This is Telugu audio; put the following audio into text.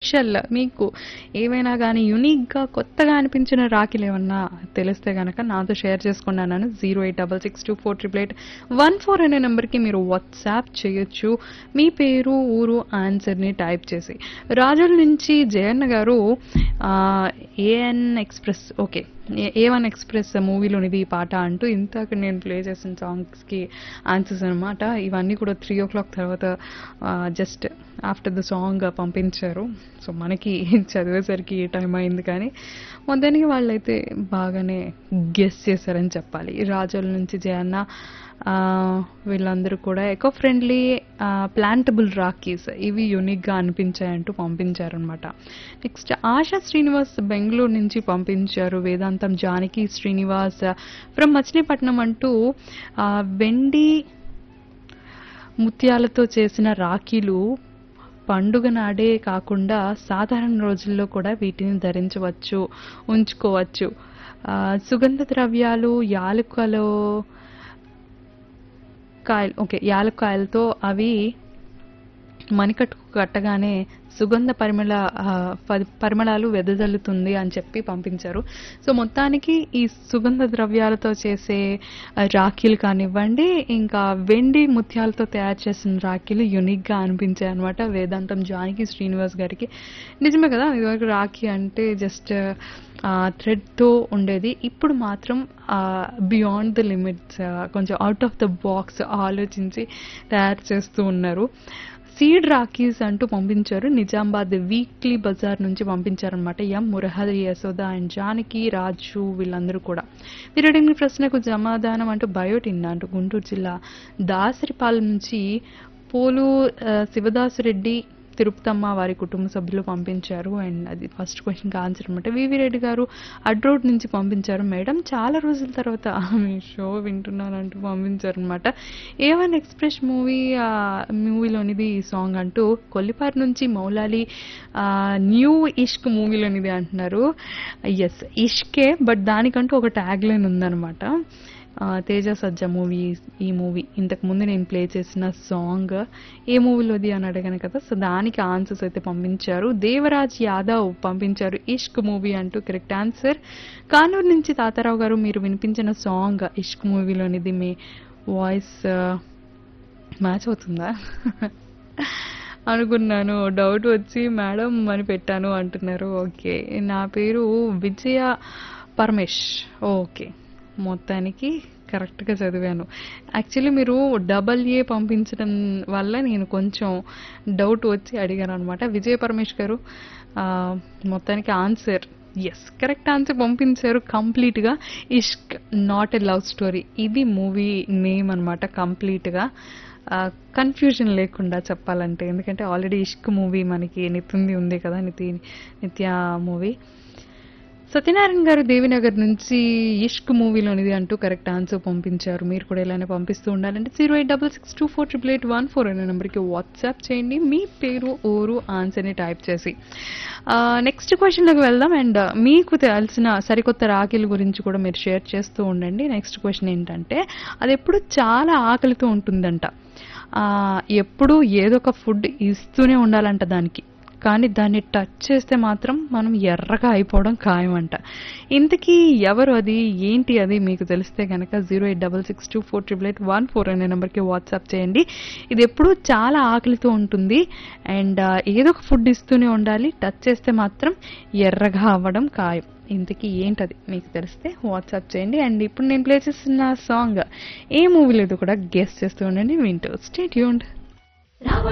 స్పెషల్ మీకు ఏవైనా కానీ యునిక్గా కొత్తగా అనిపించిన రాఖీలు ఏమన్నా తెలిస్తే కనుక నాతో షేర్ చేసుకున్నాను zero eight double six two four triple eight one four అనే నెంబర్కి మీరు వాట్సాప్ చేయొచ్చు మీ పేరు ఊరు ఆన్సర్ని టైప్ చేసి రాజుల నుంచి జయన్న గారు A N express okay A one express మూవీలోనిది ఈ పాట అంటూ ఇంతకు నేను ప్లే చేసిన సాంగ్స్కి ఆన్సర్స్ అనమాట ఇవన్నీ కూడా త్రీ ఓ క్లాక్ తర్వాత జస్ట్ ఆఫ్టర్ ద సాంగ్ పంపించారు సో మనకి చదివేసరికి టైం అయింది కానీ మొత్తానికి వాళ్ళైతే బాగానే గెస్ చేశారని చెప్పాలి రాజుల నుంచి జయన్న ఆ, వీళ్ళందరూ కూడా ఎకో ఫ్రెండ్లీ ప్లాంటబుల్ రాకీస్ ఇవి యూనిక్గా అనిపించాయంటూ పంపించారనమాట నెక్స్ట్ ఆశా శ్రీనివాస్ బెంగళూరు నుంచి పంపించారు వేదాంతం జానకి శ్రీనివాస్ ఫ్రమ్ మచిలీపట్నం అంటూ ఆ, వెండి ముత్యాలతో చేసిన రాఖీలు పండుగ నాడే కాకుండా సాధారణ రోజుల్లో కూడా వీటిని ధరించవచ్చు ఉంచుకోవచ్చు ఆ, సుగంధ ద్రవ్యాలు యాలకులు కాయలు ఓకే యాలక్కాయలతో అవి మణికట్టుకు కట్టగానే సుగంధ పరిమళ ఆ, పరి- పరిమళాలు వెదజల్లుతుంది అని చెప్పి పంపించారు సో మొత్తానికి ఈ సుగంధ ద్రవ్యాలతో చేసే ఆ, రాఖీలు కానివ్వండి ఇంకా వెండి ముత్యాలతో తయారు చేసిన రాఖీలు యునిక్గా అనిపించాయి అనమాట వేదాంతం జానకి శ్రీనివాస్ గారికి నిజమే కదా ఇదివరకు రాఖీ అంటే జస్ట్ థ్రెడ్తో ఉండేది ఇప్పుడు మాత్రం బియాండ్ ద లిమిట్స్ కొంచెం అవుట్ ఆఫ్ ద బాక్స్ ఆలోచించి తయారు చేస్తూ ఉన్నారు సీడ్ రాఖీస్ అంటూ పంపించారు నిజామాబాద్ వీక్లీ బజార్ నుంచి పంపించారనమాట ఎం మురహరి యశోద అండ్ జానకి రాజు వీళ్ళందరూ కూడా మీరు అడిగిన ప్రశ్నకు సమాధానం అంటూ బయోటిన్ అంటూ గుంటూరు జిల్లా దాసరిపాలెం నుంచి పోలు ఆ, శివదాసురెడ్డి తిరుపతమ్మ వారి కుటుంబ సభ్యులు పంపించారు అండ్ అది ఫస్ట్ క్వశ్చన్కి ఆన్సర్ అనమాట వివి రెడ్డి గారు అడ్రోడ్ నుంచి పంపించారు మేడం చాలా రోజుల తర్వాత మీ షో వింటున్నాను అంటూ పంపించారు అనమాట ఏవన్ ఎక్స్ప్రెస్ మూవీ మూవీలోనిది ఈ సాంగ్ అంటూ కొల్లిపారు నుంచి మౌలాలి ఆ, న్యూ ఇష్క్ మూవీలోనిది అంటున్నారు ఎస్ ఇష్కే బట్ దానికంటూ ఒక ట్యాగ్ లైన్ ఉందన్నమాట ఆ, తేజ సజ్జ మూవీ ఈ మూవీ ఇంతకు ముందు నేను ప్లే చేసిన సాంగ్ ఏ మూవీలోది అని అడిగాను కదా సో దానికి ఆన్సర్స్ అయితే పంపించారు దేవరాజ్ యాదవ్ పంపించారు ఇష్క్ మూవీ అంటూ కరెక్ట్ ఆన్సర్ కానూరు నుంచి తాతారావు గారు మీరు వినిపించిన సాంగ్ ఇష్క్ మూవీలోనిది మీ వాయిస్ మ్యాచ్ అవుతుందా అనుకున్నాను డౌట్ వచ్చి మేడం అని పెట్టాను అంటున్నారు ఓకే నా పేరు విజయ పరమేష్ ఓకే మొత్తానికి కరెక్ట్గా చదివాను యాక్చువల్లీ మీరు డబల్ ఏ పంపించడం వల్ల నేను కొంచెం డౌట్ వచ్చి అడిగాను అనమాట విజయ పరమేష్ గారు ఆ, మొత్తానికి ఆన్సర్ ఎస్ కరెక్ట్ ఆన్సర్ పంపించారు కంప్లీట్గా Ishq not a love story ఇది మూవీ నేమ్ అనమాట కంప్లీట్గా కన్ఫ్యూజన్ లేకుండా చెప్పాలంటే ఎందుకంటే ఆల్రెడీ ఇష్క్ మూవీ మనకి నితుంది ఉంది కదా నితి నిత్య మూవీ సత్యనారాయణ గారు దేవినగర్ నుంచి ఇష్క్ మూవీలోనిది అంటూ కరెక్ట్ ఆన్సర్ పంపించారు మీరు కూడా ఇలానే పంపిస్తూ ఉండాలంటే zero eight double six two four triple eight one four అనే నెంబర్కి వాట్సాప్ చేయండి మీ పేరు ఊరు ఆన్సర్ని టైప్ చేసి నెక్స్ట్ క్వశ్చన్లోకి వెళ్దాం అండ్ మీకు తెలిసిన సరికొత్త రాఖీల గురించి కూడా మీరు షేర్ చేస్తూ ఉండండి నెక్స్ట్ క్వశ్చన్ ఏంటంటే అది ఎప్పుడు చాలా ఆకలితో ఉంటుందంట ఆ, ఎప్పుడూ ఏదో ఒక ఫుడ్ ఇస్తూనే ఉండాలంట దానికి కానీ దాన్ని టచ్ చేస్తే మాత్రం మనం ఎర్రగా అయిపోవడం ఖాయమంట ఇంతకీ ఎవరు అది ఏంటి అది మీకు తెలిస్తే కనుక zero eight double six two four triple eight one four అనే నెంబర్కి వాట్సాప్ చేయండి ఇది ఎప్పుడూ చాలా ఆకలితో ఉంటుంది అండ్ ఏదో ఒక ఫుడ్ ఇస్తూనే ఉండాలి టచ్ చేస్తే మాత్రం ఎర్రగా అవ్వడం ఖాయం ఇంతకీ ఏంటది మీకు తెలిస్తే వాట్సాప్ చేయండి అండ్ ఇప్పుడు నేను ప్లే చేస్తున్న సాంగ్ ఏ మూవీ లేదు కూడా గెస్ట్ చేస్తూ ఉండండి వింటూ స్టేట్ యూండ్